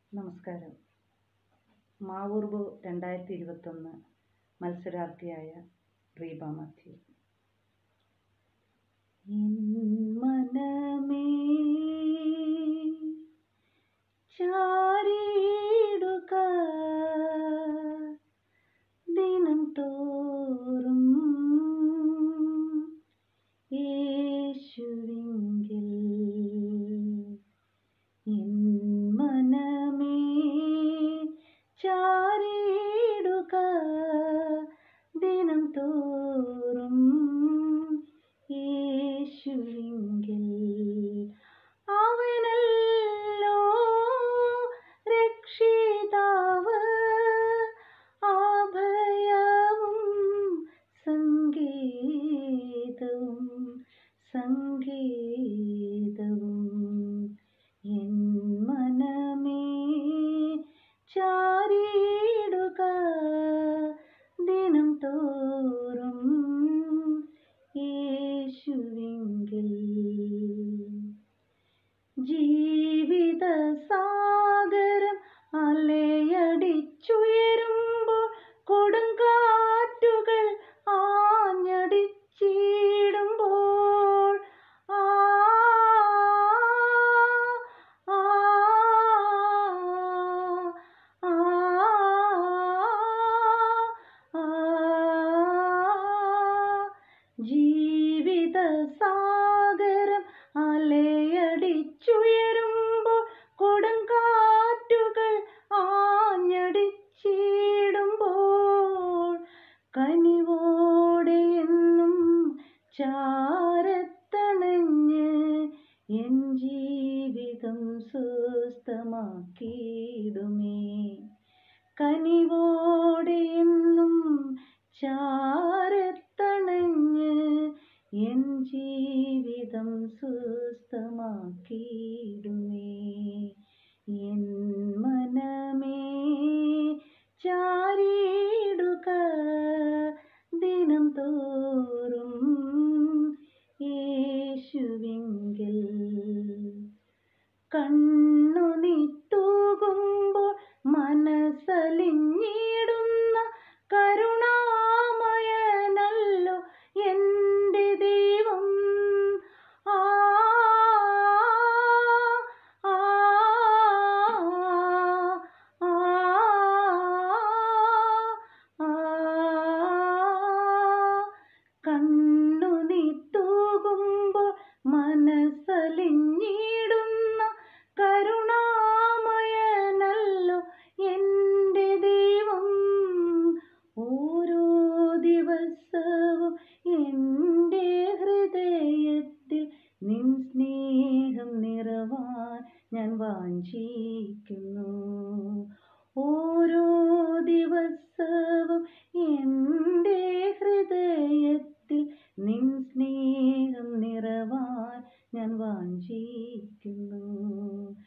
നമസ്കാരം മാവൂർബു രണ്ടായിരത്തി ഇരുപത്തൊന്ന് മത്സരാർത്ഥിയായ റീബ മാത്യു എൻ മനമേ ചാരിയിടുക ദിനം തോറും യേശുവിങ്കിൽ എൻ മനമേ ചാരിയിടുക ദിനം തോറും യേശുവിങ്കിൽ അവനല്ലോ രക്ഷിതാവ് അഭയവും സംഗീതവും സംഗീതവും എൻ മനമേ ചാരിയിടുക ദിനം തോറും യേശുവിങ്കിൽ ജീവിത സാഗരം അലയടിച്ചുയരുമ്പോൾ കൊടുങ്കാറ്റുകൾ ആഞ്ഞടിച്ചിടുമ്പോൾ ആ ആ ആ ആ ജീവിത സാഗരം അലയടിച്ചുയരുമ്പോൾ കൊടുങ്കാറ്റുകൾ ആഞ്ഞടിച്ചിടുമ്പോൾ കനിവോടെ എന്നും ചാരത്തണഞ്ഞ് എൻ ജീവിതം സ്വസ്ഥമാക്കിയിടുമേ കനിവോടെ എന്നും ചാരത്തണഞ്ഞ് എൻ ജീവിതം സ്വസ്ഥമാക്കിയിടുമേ എൻ മനമേ ചാരിയിടുക ദിനം തോറും യേശുവിങ്കിൽ കണ്ണുനീട്ടൂകുമ്പോൾ മനസ്സലിഞ്ഞിടുന്ന കരുണാമയനല്ലോ എൻ്റെ ദൈവം ആ ആ ആ ആ കണ്ണുനീട്ടൂകുമ്പോൾ മനസ്സലിഞ്ഞിടുന്ന കരുണാമയനല്ലോ എൻ്റെ ദൈവം ഓരോ ദിവസവും എൻ്റെ ഹൃദയത്തിൽ നിൻ സ്നേഹം നിറവാൻ ഞാൻ വാഞ്ചിക്കുന്നു ഓരോ ദിവസവും എൻ്റെ ഹൃദയത്തിൽ നിൻ സ്നേഹം നിറവാൻ ഞാൻ വാഞ്ചിക്കുന്നു